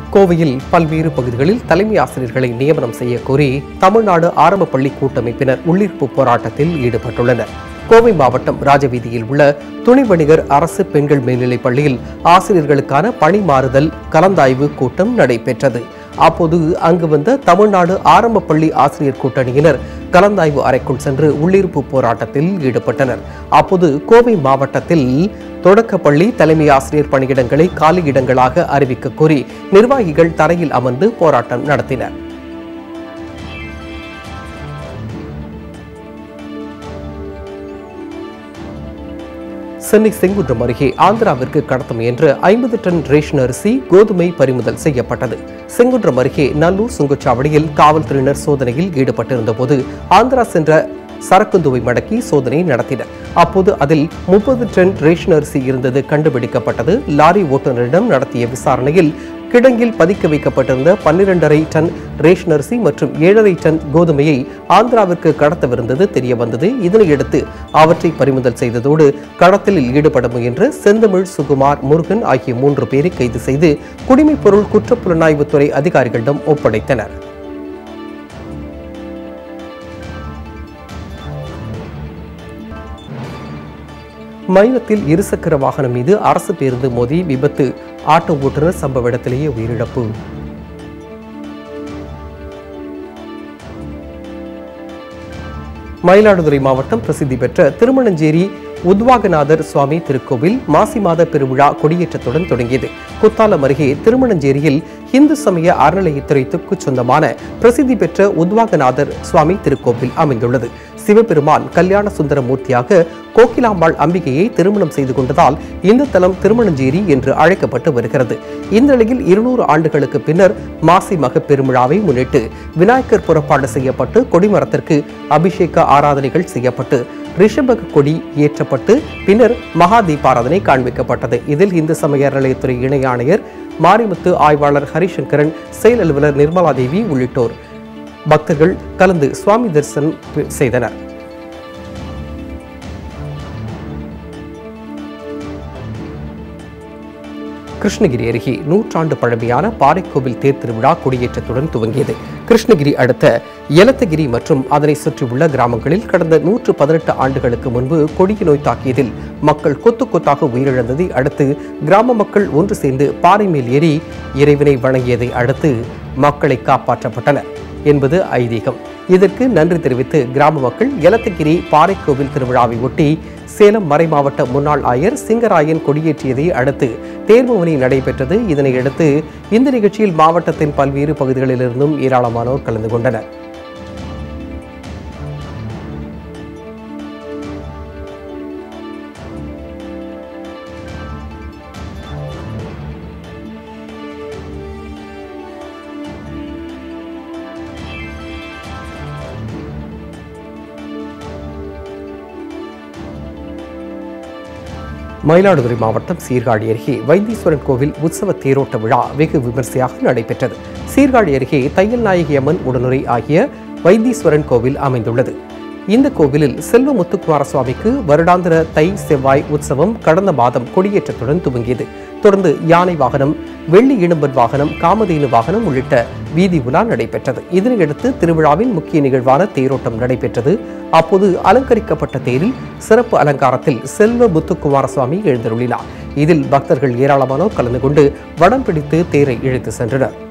கோவையில் பல்வேறு பகுதிகளில் தலைமை ஆசிரியர்களை நியமனம் செய்ய கோரி தமிழ்நாடு ஆரம்ப பள்ளி கூட்டமைப்பினர் உள்ளிருப்பு போராட்டத்தில் ஈடுபட்டுள்ளனர் கோவை மாவட்டம் ராஜவீதியில் உள்ள துணை வணிகர் அரசு பெண்கள் மேல்நிலைப் பள்ளியில் ஆசிரியர்களுக்கான பணி மாறுதல் கலந்தாய்வு கூட்டம் நடைபெற்றது அப்போது அங்கு வந்த தமிழ்நாடு ஆரம்ப பள்ளி ஆசிரியர் கூட்டணியினர் கலந்தாய்வு அறைக்குள் சென்று உள்ளிருப்பு போராட்டத்தில் ஈடுபட்டனர் அப்போது கோவை மாவட்டத்தில் தொடக்கப்பள்ளி தலைமை ஆசிரியர் பணியிடங்களை காலி இடங்களாக அறிவிக்க கோரி நிர்வாகிகள் தரையில் அமர்ந்து போராட்டம் நடத்தினர் சென்னை செங்குன்றம் அருகே ஆந்திராவிற்கு கடத்த முயன்ற ஐம்பது டன் ரேஷன் அரிசி கோதுமை பறிமுதல் செய்யப்பட்டது செங்குன்றம் அருகே நல்லூர் சுங்கச்சாவடியில் காவல்துறையினர் சோதனையில் ஈடுபட்டிருந்த போது ஆந்திரா சென்ற சரக்குந்துவை மடக்கி சோதனை நடத்தினர் அப்போது அதில் முப்பது டன் ரேஷன் அரிசி இருந்தது கண்டுபிடிக்கப்பட்டது லாரி ஓட்டுநரிடம் நடத்திய விசாரணையில் கிடங்கில் பதுக்க வைக்கப்பட்டிருந்த பன்னிரண்டரை டன் ரேஷன் அரிசி மற்றும் ஏழரை டன் கோதுமையை ஆந்திராவிற்கு கடத்தவிருந்தது தெரிய வந்தது இதனையடுத்து அவற்றை பறிமுதல் செய்ததோடு கடத்தலில் ஈடுபட முயன்ற செந்தமிழ் சுகுமார் முருகன் ஆகிய மூன்று பேரை கைது செய்து குடிமைப் பொருள் குற்றப்புலனாய்வுத்துறை அதிகாரிகளிடம் ஒப்படைத்தனர் மயிலத்தில் இருசக்கர வாகனம் மீது அரசு பேருந்து மோதி விபத்து ஆட்டோ ஓட்டுநர் சம்பவ இடத்திலேயே உயிரிழப்பு மயிலாடுதுறை மாவட்டம் பிரசித்தி பெற்ற திருமணஞ்சேரி உத்வாகநாதர் சுவாமி திருக்கோவில் மாசி மாத பெருவிழா கொடியேற்றத்துடன் தொடங்கியது குத்தாலம் அருகே திருமணஞ்சேரியில் இந்து சமய அறநிலையத்துறைக்கு சொந்தமான பிரசித்தி பெற்ற உத்வாகநாதர் சுவாமி திருக்கோவில் அமைந்துள்ளது சிவபெருமான் கல்யாண சுந்தர மூர்த்தியாக கோகிலாம்பாள் அம்பிகையை திருமணம் செய்து கொண்டதால் இந்த தலம் திருமணஞ்சேரி என்று அழைக்கப்பட்டு வருகிறது இந்த நிலையில் இருநூறு ஆண்டுகளுக்கு பின்னர் மாசி மக பெருவிழாவை முன்னிட்டு விநாயகர் புறப்பாடு செய்யப்பட்டு கொடிமரத்திற்கு அபிஷேக ஆராதனைகள் செய்யப்பட்டு ரிஷபக கொடி ஏற்றப்பட்டு பின்னர் மகா தீபாராதனை காண்பிக்கப்பட்டது இதில் இந்து சமய அறநிலையத்துறை இணை ஆணையர் மாரிமுத்து ஆய்வாளர் ஹரிசங்கரன் செயல் அலுவலர் நிர்மலா தேவி உள்ளிட்டோர் பக்தர்கள் கலந்து சுவாமி தரிசனம் செய்தனர் கிருஷ்ணகிரி அருகே நூற்றாண்டு பழமையான பாறைக்கோவில் தேர் திருவிழா கொடியேற்றத்துடன் துவங்கியது கிருஷ்ணகிரி அடுத்த எலத்தகிரி மற்றும் அதனை சுற்றியுள்ள கிராமங்களில் கடந்த நூற்று பதினெட்டு ஆண்டுகளுக்கு முன்பு கொடிய நோய் தாக்கியதில் மக்கள் கொத்து கொத்தாக உயிரிழந்ததை அடுத்து கிராம மக்கள் ஒன்று சேர்ந்து பாறை மேல் ஏறி இறைவனை வணங்கியதை அடுத்து மக்களை காப்பாற்றப்பட்டனர் என்பது ஐதீகம் இதற்கு நன்றி தெரிவித்து கிராம மக்கள் எலத்தகிரி பாறைக்கோவில் திருவிழாவை ஒட்டி சேலம் மறைமாவட்ட முன்னாள் ஆயர் சிங்கராயன் கொடியேற்றியதை அடுத்து தேர்வுமணி நடைபெற்றது இதனையடுத்து இந்த நிகழ்ச்சியில் மாவட்டத்தின் பல்வேறு பகுதிகளிலிருந்தும் ஏராளமானோர் கலந்து கொண்டனர் மயிலாடுதுறை மாவட்டம் சீர்காழி அருகே வைத்தீஸ்வரன் கோவில் உற்சவ தேரோட்ட விழா வெகு விமர்சையாக நடைபெற்றது சீர்காழி அருகே தையல் நாயகி அம்மன் உடனுரை ஆகிய வைத்தீஸ்வரன் கோவில் அமைந்துள்ளது இந்த கோவிலில் செல்வ முத்துக்குமார சுவாமிக்கு வருடாந்திர தை செவ்வாய் உற்சவம் கடந்த மாதம் கொடியேற்றத்துடன் துவங்கியது தொடர்ந்து யானை வாகனம் வெள்ளி இடும்பன் வாகனம் காமதேனு வாகனம் உள்ளிட்ட வீதி உலா நடைபெற்றது இதனையடுத்து திருவிழாவின் முக்கிய நிகழ்வான தேரோட்டம் நடைபெற்றது அப்போது அலங்கரிக்கப்பட்ட தேரில் சிறப்பு அலங்காரத்தில் செல்வ முத்துக்குமார சுவாமி எழுந்தருளினார் இதில் பக்தர்கள் ஏராளமானோர் கலந்து கொண்டு வடம் பிடித்து தேரை இழுத்து சென்றனர்